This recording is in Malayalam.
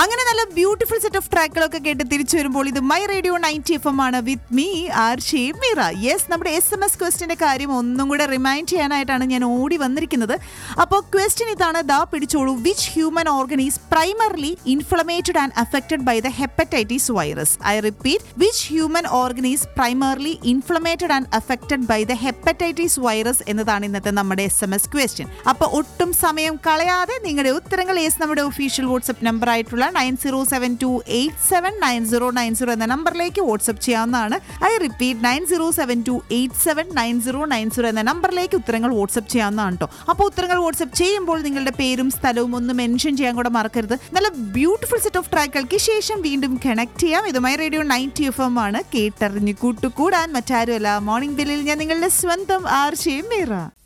അങ്ങനെ നല്ല ബ്യൂട്ടിഫുൾ സെറ്റ് ഓഫ് ട്രാക്കുകളൊക്കെ കേട്ട് തിരിച്ചു വരുമ്പോൾ ഇത് my radio ninety F M ആണ് with me R Meera yes നമ്മുടെ എസ് എം എസ് ക്വസ്റ്റിന്റെ കാര്യം ഒന്നും കൂടെ റിമൈൻഡ് ചെയ്യാനായിട്ടാണ് ഞാൻ ഓടി വന്നിരിക്കുന്നത് അപ്പോൾ ക്വസ്റ്റ്യൻ ഇതാണ് ദാ പിടിച്ചോളൂ which human organ is primarily inflamed and affected by the hepatitis virus I repeat which human organ is primarily inflamed and affected by the hepatitis virus എന്നതാണ് ഇന്നത്തെ നമ്മുടെ എസ് എം എസ് ക്വസ്റ്റ്യൻ അപ്പോൾ ഒട്ടും സമയം കളയാതെ നിങ്ങളുടെ ഉത്തരങ്ങൾ യെസ് നമ്മുടെ ഒഫീഷ്യൽ വാട്സ്ആപ്പ് നമ്പർ ആയിട്ടുള്ള nine zero seven two eight seven nine zero nine zero എന്ന നമ്പറിലേക്ക് വാട്സ്ആപ്പ് ചെയ്യാവുന്നതാണ് I repeat nine zero seven two eight seven nine zero nine zero എന്ന നമ്പറിലേക്ക് ഉത്തരങ്ങൾ വാട്സ്ആപ്പ് ചെയ്യാവുന്നതാണ് കേട്ടോ അപ്പോൾ ഉത്തരങ്ങൾ വാട്സ്ആപ്പ് ചെയ്യുമ്പോൾ നിങ്ങളുടെ പേരും സ്ഥലവും ഒന്ന് മെൻഷൻ ചെയ്യാൻ കൂടെ മറക്കരുത് നല്ല ബ്യൂട്ടിഫുൾ സെറ്റ് ഓഫ് ട്രാക്കുകൾക്ക് ശേഷം വീണ്ടും കണക്ട് ചെയ്യാം ഇതുമായി റേഡിയോ നയൻറ്റി എഫ് എം ആണ് കേട്ടറിഞ്ഞ് കൂട്ടുകൂടാൻ മറ്റാരുമല്ല മോർണിംഗ് ബില്ലിൽ ഞാൻ നിങ്ങളുടെ സ്വന്തം ആർ മീറ